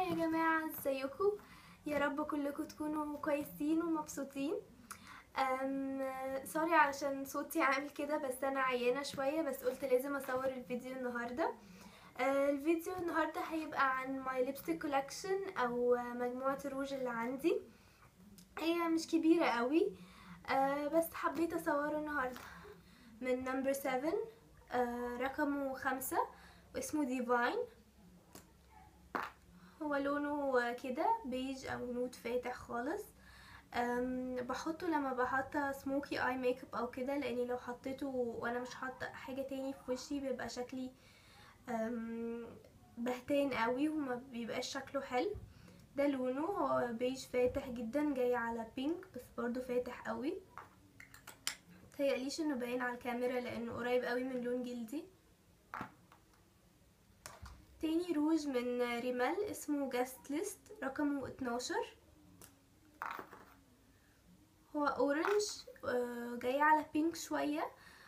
يا جماعة ازيكم يا رب كلكم تكونوا كويسين ومبسوطين أم سوري علشان صوتي عامل كده بس انا عيانة شوية بس قلت لازم اصور الفيديو النهاردة أه الفيديو النهاردة هيبقى عن ماي ليبستيك كولكشن او مجموعة الروج اللي عندي هي مش كبيرة قوي أه بس حبيت اصوره النهاردة من نمبر 7 أه رقمه خمسة واسمه ديفاين هو لونه كده بيج او نود فاتح خالص أم بحطه لما بحط سموكي اي ميك اب او كده لاني لو حطيته وانا مش حاطه حاجه تاني في وشي بيبقى شكلي بهتان قوي وما بيبقاش شكله حلو ده لونه هو بيج فاتح جدا جاي على بينك بس برضو فاتح قوي متهيأليش انه باين على الكاميرا لانه قريب قوي من لون جلدي تاني روج من ريمال اسمه جاست ليست رقمه 12 هو اورنج جاي على بينك شوية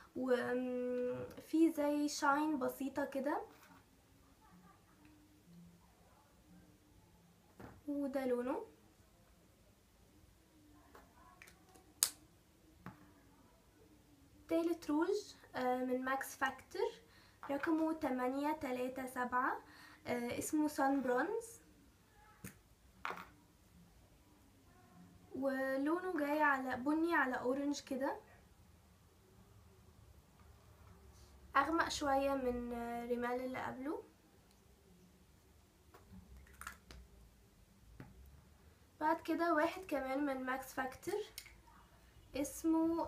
وفي زي شاين بسيطة كده وده لونه تالت روج من ماكس فاكتور رقمه تمانية تلاتة سبعة اسمه سان برونز ولونه جاي على بني على اورنج كده اغمق شوية من رمال اللي قبله بعد كده واحد كمان من ماكس فاكتور اسمه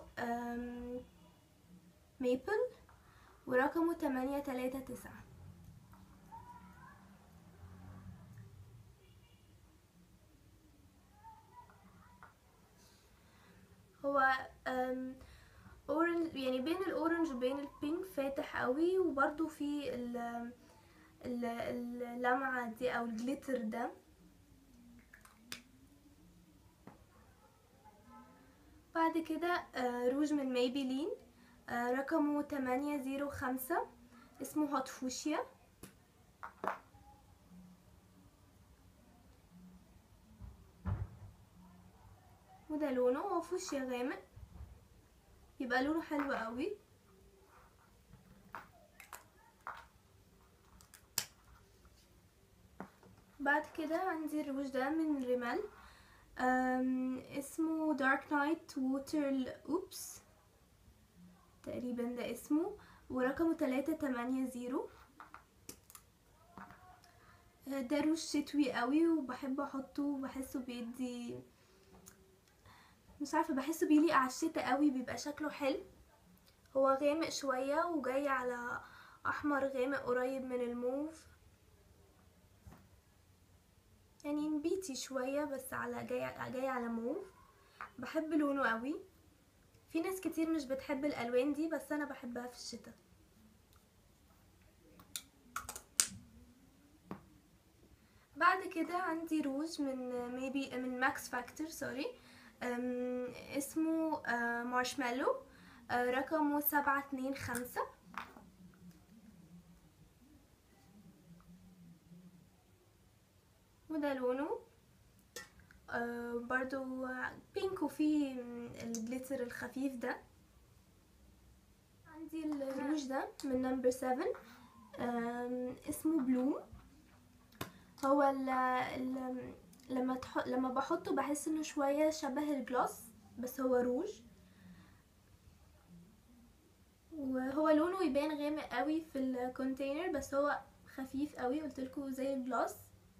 ميبل ورقمه تمانية تلاتة تسعة هو اورنج يعني بين الاورنج وبين البينك فاتح قوي وبرده في اللمعة دي او الجليتر ده بعد كده روج من ميبيلين رقمه تمانية زيرو خمسة اسمه هوت فوشيا وده لونه هو فوشيا غامق يبقى لونه حلو قوي بعد كده عندي الروج ده من ريمال اسمه دارك نايت ووتر اوبس تقريبا ده اسمه ورقمه تلاتة تمانية زيرو ده روج شتوي قوي وبحب احطه وبحسه بيدي مش عارفه بحسه بيليق على الشتا قوي بيبقى شكله حلو هو غامق شويه وجاي على احمر غامق قريب من الموف يعني نبيتي شويه بس على جاي جاي على موف بحب لونه قوي في ناس كتير مش بتحب الالوان دي بس انا بحبها في الشتاء بعد كده عندي روج من ميبي من ماكس فاكتور سوري اسمه مارشميلو رقمه سبعة اتنين خمسة وده لونه برضو بينك وفيه الجليتر الخفيف ده عندي الروج ده من نمبر 7 اسمه بلوم هو ال ال لما تح... لما بحطه بحس انه شويه شبه الجلوس بس هو روج وهو لونه يبان غامق قوي في الكونتينر بس هو خفيف قوي قلتلكوا زي الجلوس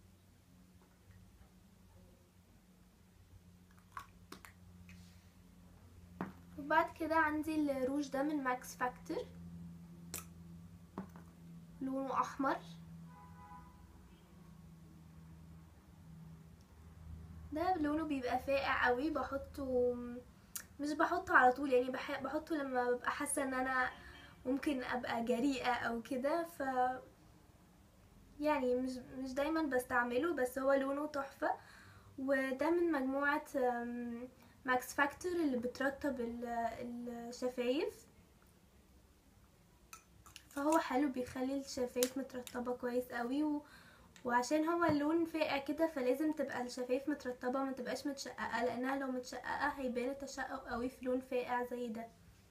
وبعد كده عندي الروج ده من ماكس فاكتور لونه احمر ده لونه بيبقى فاقع قوي بحطه مش بحطه على طول يعني بحطه لما ببقى حاسه ان انا ممكن ابقى جريئه او كده ف يعني مش مش دايما بستعمله بس هو لونه تحفه وده من مجموعه ماكس فاكتور اللي بترطب الشفايف فهو حلو بيخلي الشفايف مترطبه كويس قوي وعشان هو اللون فاقع كده فلازم تبقى الشفايف مترطبة ما تبقاش متشققة لانها لو متشققة هيبان التشقق قوي في لون فاقع زي ده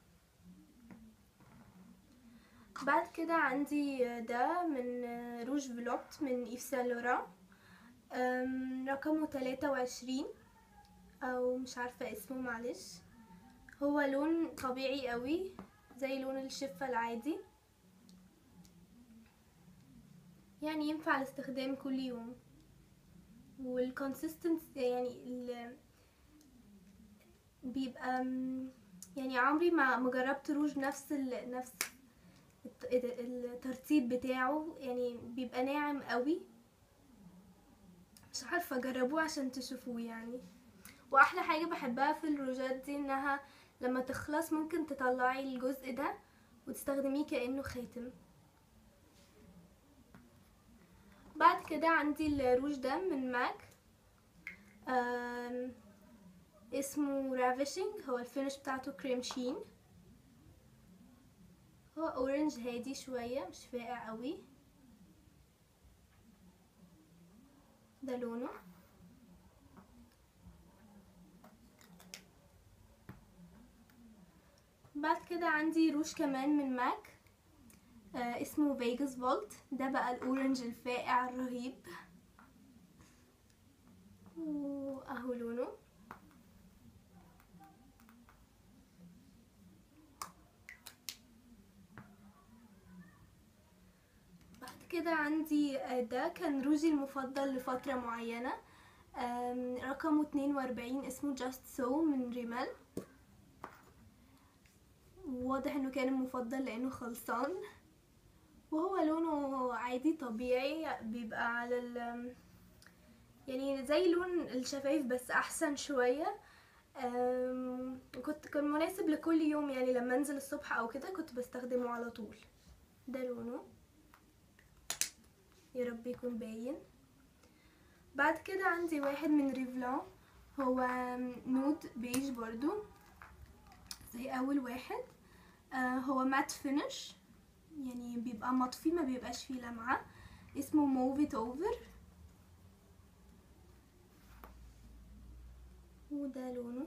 بعد كده عندي ده من روج فلوبت من ايف سان لوران أم، رقمه تلاتة وعشرين او مش عارفة اسمه معلش هو لون طبيعي قوي زي لون الشفة العادي يعني ينفع الاستخدام كل يوم والكونسيستنس يعني ال بيبقى م- يعني عمري ما ما جربت روج نفس ال... نفس الت- الترتيب بتاعه يعني بيبقى ناعم قوي مش عارفة جربوه عشان تشوفوه يعني واحلى حاجة بحبها في الروجات دي انها لما تخلص ممكن تطلعي الجزء ده وتستخدميه كأنه خاتم بعد كده عندي الروج ده من ماك آم، اسمه رافيشنج هو الفينش بتاعته كريم شين هو اورنج هادي شوية مش فاقع قوي ده لونه بعد كده عندي روج كمان من ماك آه اسمه فيجاس فولت ده بقى الاورنج الفاقع الرهيب واهو لونه بعد كده عندي آه، ده كان روجي المفضل لفترة معينة آم، رقمه 42 اسمه جاست سو من ريمال واضح انه كان المفضل لانه خلصان وهو لونه عادي طبيعي بيبقى على ال يعني زي لون الشفايف بس احسن شوية أم، كنت كان مناسب لكل يوم يعني لما انزل الصبح او كده كنت بستخدمه على طول ده لونه يا رب يكون باين بعد كده عندي واحد من ريفلون هو نود بيج برضو زي اول واحد آه هو مات فينش يعني بيبقى مطفي ما بيبقاش فيه لمعة اسمه موفيت اوفر وده لونه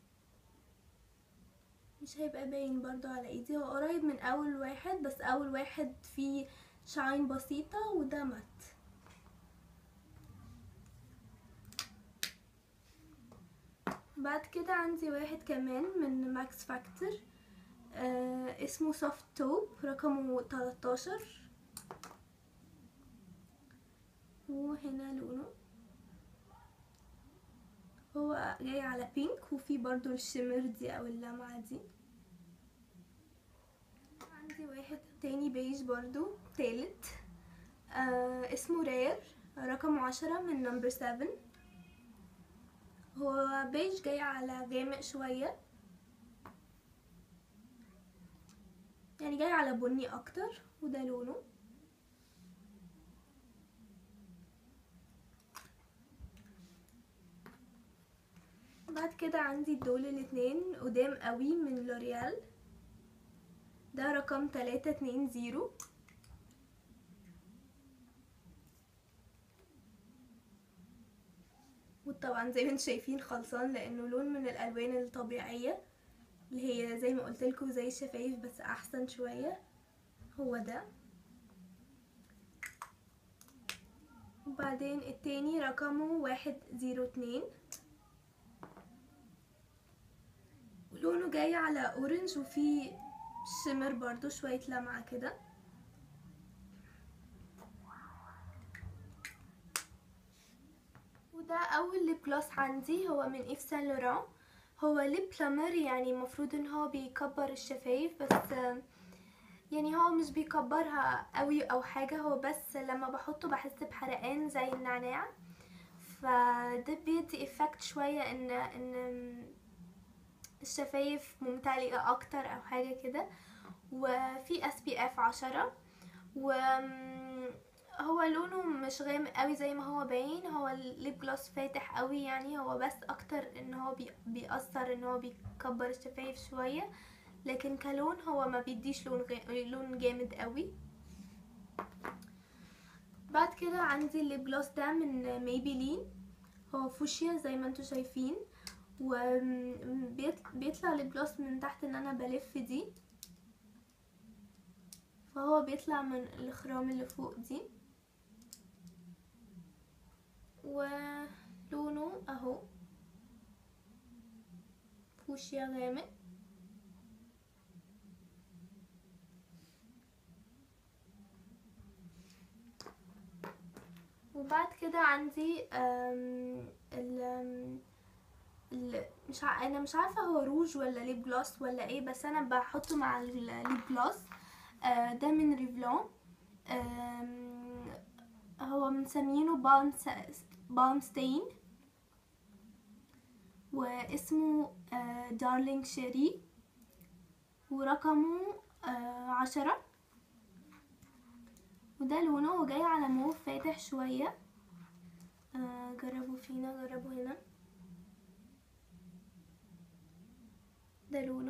مش هيبقى باين برضو على ايدي هو قريب من اول واحد بس اول واحد فيه شاين بسيطة وده مات بعد كده عندي واحد كمان من ماكس فاكتور آه اسمه سوفت توب رقمه 13 وهنا لونه هو جاي على بينك وفي برضو الشمر دي او اللمعة دي عندي واحد تاني بيج برضو تالت آه اسمه رير رقم عشرة من نمبر سفن هو بيج جاي على غامق شوية يعني جاي على بني اكتر وده لونه بعد كده عندي دول الاتنين قدام قوي من لوريال ده رقم تلاتة اتنين زيرو وطبعا زي ما انتم شايفين خلصان لانه لون من الالوان الطبيعيه اللي هي زي ما قلت لكم زي الشفايف بس احسن شويه هو ده وبعدين التاني رقمه واحد زيرو اتنين لونه جاي على اورنج وفيه شمر برضو شوية لمعة كده وده اول ليب جلوس عندي هو من ايف سان لوران هو ليب بلامر يعني المفروض ان هو بيكبر الشفايف بس يعني هو مش بيكبرها قوي او حاجة هو بس لما بحطه بحس بحرقان زي النعناع فده بيدي افكت شوية ان ان الشفايف ممتلئة اكتر او حاجة كده وفي اس بي اف عشرة و هو لونه مش غامق قوي زي ما هو باين هو الليب جلوس فاتح قوي يعني هو بس اكتر ان هو بي بيأثر ان هو بيكبر الشفايف شوية لكن كلون هو ما بيديش لون غ... لون جامد قوي بعد كده عندي الليب جلوس ده من ميبيلين هو فوشيا زي ما انتوا شايفين وبيطلع ليب جلوس من تحت ان انا بلف دي فهو بيطلع من الخرام اللي فوق دي ولونه اهو فوشيا غامق وبعد كده عندي ال مش ع... انا مش عارفه هو روج ولا ليب جلوس ولا ايه بس انا بحطه مع الليب جلوس آه ده من ريفلون هو مسمينه بالم بالم ستين واسمه آه دارلينج شيري ورقمه آه عشرة وده لونه جاي على موف فاتح شوية آه جربوا فينا جربوا هنا ده لونه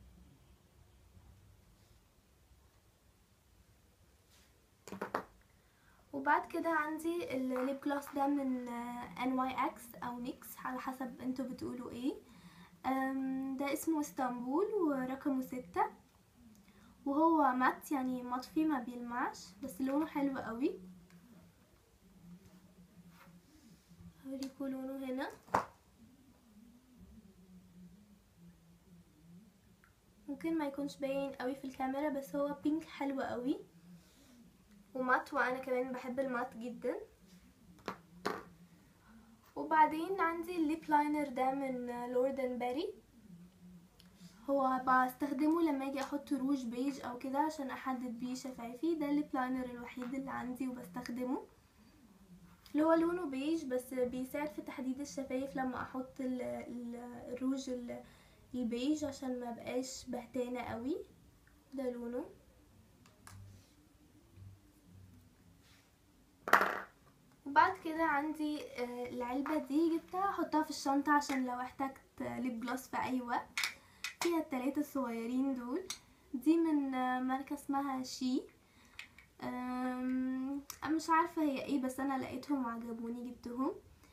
وبعد كده عندي الليب جلوس ده من ان واي اكس او نيكس على حسب انتوا بتقولوا ايه ده اسمه اسطنبول ورقمه ستة وهو مات يعني مطفي ما بيلمعش بس لونه حلو قوي هوريكوا لونه هنا ممكن ما يكونش باين قوي في الكاميرا بس هو بينك حلو قوي ومات وانا كمان بحب المات جدا وبعدين عندي الليب لاينر ده من لوردن باري هو بستخدمه لما اجي احط روج بيج او كده عشان احدد بيه شفايفي ده الليب لاينر الوحيد اللي عندي وبستخدمه اللي هو لونه بيج بس بيساعد في تحديد الشفايف لما احط ال ال الروج البيج عشان ما بقاش بهتانه قوي ده لونه وبعد كده عندي العلبة دي جبتها احطها في الشنطة عشان لو احتجت ليب جلوس في اي وقت فيها التلاتة الصغيرين دول دي من ماركة اسمها شي مش عارفة هي ايه بس انا لقيتهم وعجبوني جبتهم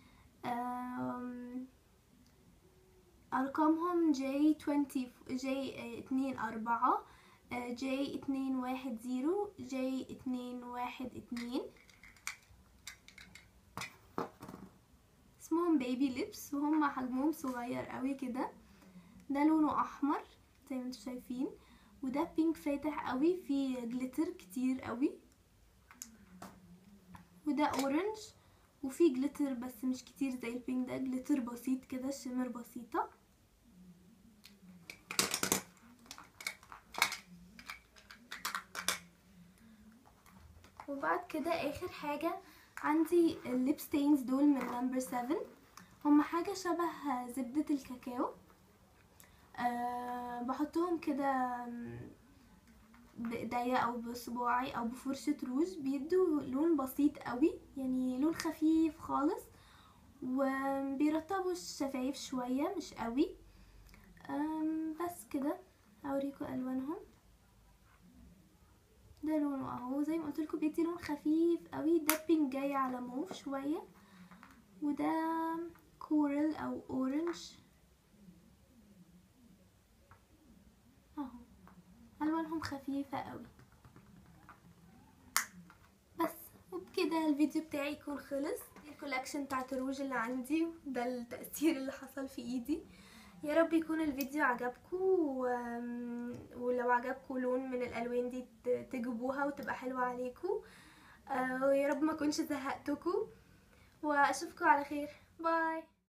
ارقامهم جي 20 جي اتنين اربعة جي اتنين واحد زيرو جي اتنين واحد اتنين اسمهم بيبي ليبس وهم حجمهم صغير قوي كده ده لونه احمر زي ما انتم شايفين وده بينك فاتح قوي فيه جليتر كتير قوي وده اورنج وفيه جليتر بس مش كتير زي البينك ده جليتر بسيط كده شمر بسيطة وبعد كده اخر حاجة عندي الليب ستينز دول من نمبر 7 هما حاجة شبه زبدة الكاكاو أه بحطهم كده بايديا او بصباعي او بفرشة روج بيدوا لون بسيط قوي يعني لون خفيف خالص وبيرطبوا الشفايف شوية مش قوي بس كده هوريكم الوانهم ده لونه اهو زي ما قلت لكم بيدي لون خفيف قوي ده بينك جاي على موف شويه وده كورل او اورنج اهو الوانهم خفيفه قوي بس وبكده الفيديو بتاعي يكون خلص الكولكشن بتاعت الروج اللي عندي ده التأثير اللي حصل في ايدي يا رب يكون الفيديو عجبكم و... ولو عجبكم لون من الالوان دي تجيبوها وتبقى حلوه عليكم آه ويا رب ما اكونش زهقتكم واشوفكم على خير باي